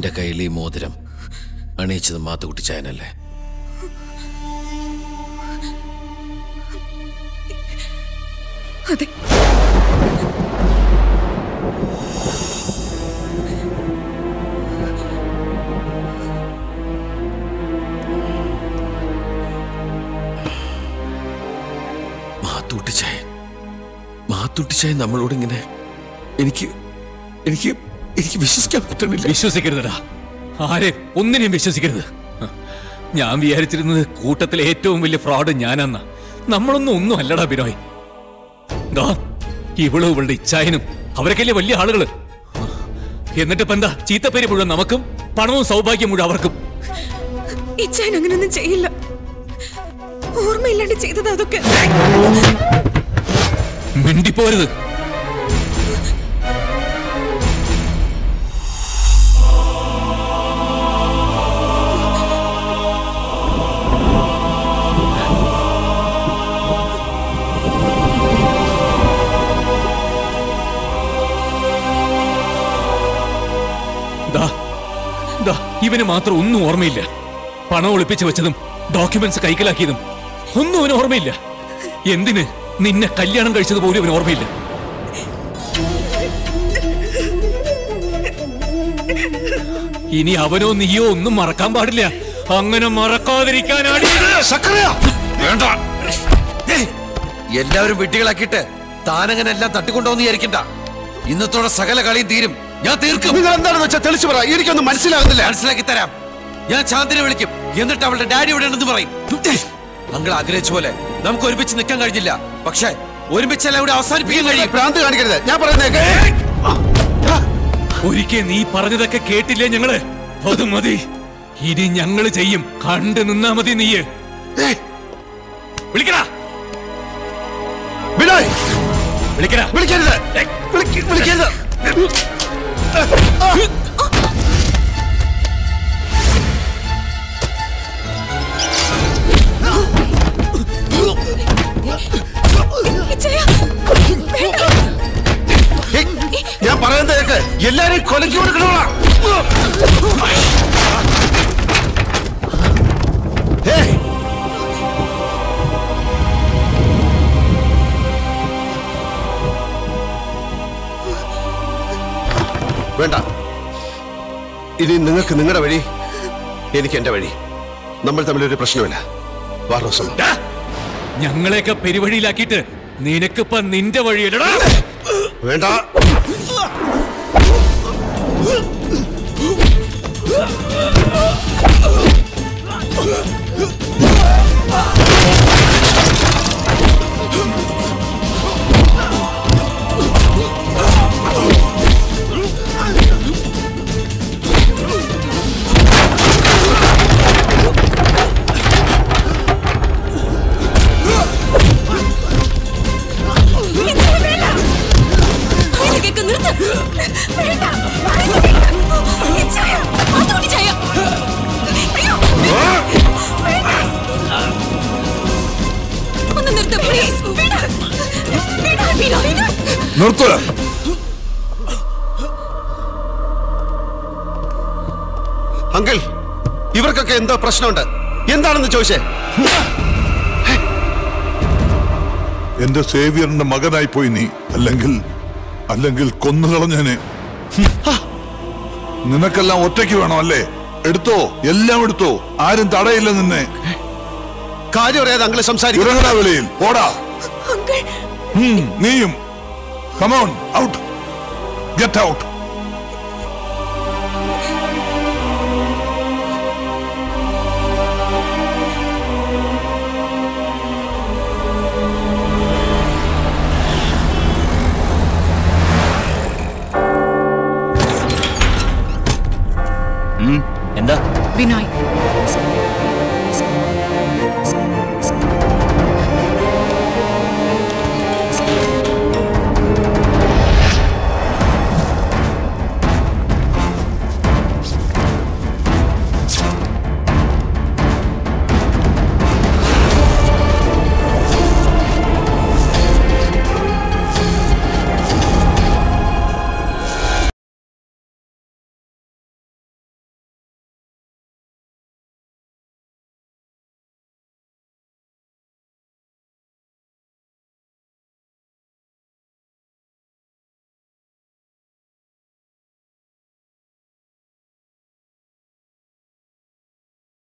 എന്റെ കയ്യിൽ ഈ മോതിരം അണിയിച്ചത് മാത്തുക്കുട്ടി ചായനല്ലേ അതെ മാത്തൂട്ടി ചായ മാത്തൂട്ടി ചായ നമ്മളോട് ഇങ്ങനെ എനിക്ക് എനിക്ക് എനിക്ക് വിശ്വസിക്കാൻ പറ്റണില്ല വിശ്വസിക്കരുതടാ ആരെ ഒന്നിനെയും വിശ്വസിക്കരുത് ഹ, ഞാൻ വിചാരിച്ചിരുന്നത് കൂട്ടത്തിലെ ഏറ്റവും വലിയ ഫ്രോഡ് ഞാനെന്ന നമ്മളൊന്നും ഒന്നും അല്ലടാ ബിനോയ് ദാ ഇവളും ഇവളുടെ ഇച്ഛായനും അവരൊക്കെയല്ലേ വലിയ ആളുകള് എന്നിട്ടിപ്പോ എന്താ ചീത്തപ്പേര് മുഴുവൻ നമുക്കും പണവും സൗഭാഗ്യം മുഴുവൻ അവർക്കും ഇച്ചാൻ അങ്ങനെയൊന്നും ചെയ്യില്ല ഓർമ്മയില്ലാണ്ട് ചെയ്തത് അതൊക്കെ മിണ്ടിപ്പോരുത് ദാ, ദാ, ഇവന് മാത്രം ഒന്നും ഓർമ്മയില്ല പണം ഒളിപ്പിച്ചു വെച്ചതും ഡോക്യുമെന്റ്സ് കൈക്കലാക്കിയതും ഒന്നും അവന് ഓർമ്മയില്ല എന്തിന് നിന്നെ കല്യാണം കഴിച്ചത് പോലും അവന് ഓർമ്മയില്ല ഇനി അവനോ നീയോ ഒന്നും മറക്കാൻ പാടില്ല അങ്ങനെ മറക്കാതിരിക്കാനാണ് വേണ്ട ഏയ്, എല്ലാവരും വെട്ടികളാക്കിയിട്ട് താനങ്ങനെ എല്ലാം തട്ടിക്കൊണ്ടോന്ന് വിചാരിക്കണ്ട ഇന്നത്തോടെ സകല കളിയും തീരും ഞാൻ തീർക്കും നിങ്ങൾ എന്താണെന്ന് വെച്ചാൽ തെളിച്ചു പറ എനിക്കൊന്നും മനസ്സിലാകുന്നില്ല മനസ്സിലാക്കി തരാം ഞാൻ ചാന്ദിനെ വിളിക്കും എന്നിട്ട് അവളുടെ ഡാഡി ഇവിടെ ഉണ്ടെന്ന് പറയും അങ്കിൾ ആഗ്രഹിച്ച പോലെ നമുക്ക് ഒരുമിച്ച് നിൽക്കാൻ കഴിഞ്ഞില്ല പക്ഷേ ഒരുമിച്ചല്ല ഇവിടെ അവസാനിപ്പിക്കാൻ കഴിയും ഭ്രാന്ത് കാണിക്കരുത് ഞാൻ പറയുന്നേക്ക് ഒരിക്കൽ നീ പറഞ്ഞതൊക്കെ കേട്ടില്ലേ ഞങ്ങള് അത് മതി ഇനി ഞങ്ങള് ചെയ്യും കണ്ടു നിന്നാ മതി നീയ് വിളിക്കടാ ബിനോയ് വിളിക്കടാ വിളിക്കരുത് വിളിക്ക- വിളിക്കരുത് ഇച്ചായ വേണ്ട ഏയ്, ഞാൻ പറയുന്നത് കേക്ക് എല്ലാരെയും കൊലക്കി കൊടുക്കണോളാ ഏയ്, വേണ്ട ഇനി നിങ്ങൾക്ക് നിങ്ങളുടെ വഴി എനിക്ക് എന്റെ വഴി നമ്മൾ തമ്മിലൊരു പ്രശ്നമില്ല വാ റോസം ഡാ, ഞങ്ങളെയൊക്കെ പെരുവഴിയിലാക്കിയിട്ട് നിനക്കിപ്പ നിന്റെ വഴിയല്ലടാ വേണ്ട ഇച്ചായ വേണ്ട ഇത് കേക്ക് നിർത്ത് വേണ്ട പറയുന്നത് കേക്ക്. ഇച്ചായ അതുകൊണ്ട് ചായ അയ്യോ വേണ്ട ഒന്ന് നിർത്ത് പ്ലീസ് വേണ്ട വേണ്ട ബിനോയ് നിർത്ത് അങ്കിൾ ഇവർക്കൊക്കെ എന്തോ പ്രശ്നമുണ്ട് എന്താണെന്ന് ചോദിച്ചേ എന്റെ സേവിയറിന്റെ മകനായി പോയി നീ അല്ലെങ്കിൽ അല്ലെങ്കിൽ കൊന്നുകളഞ്ഞേനെ നിനക്കെല്ലാം ഒറ്റയ്ക്ക് വേണം അല്ലേ എടുത്തോ എല്ലാം എടുത്തോ ആരും തടയില്ല നിന്നെ കാര്യം അറിയാതെ അങ്കിള് സംസാരിക്കും ഇറങ്ങടാ വെളിയിൽ പോടാ അങ്കിൾ ഉം, നീയും കമോൺ ഔട്ട് ഗെറ്റ് ഔട്ട് എന്താ ബിനോയ്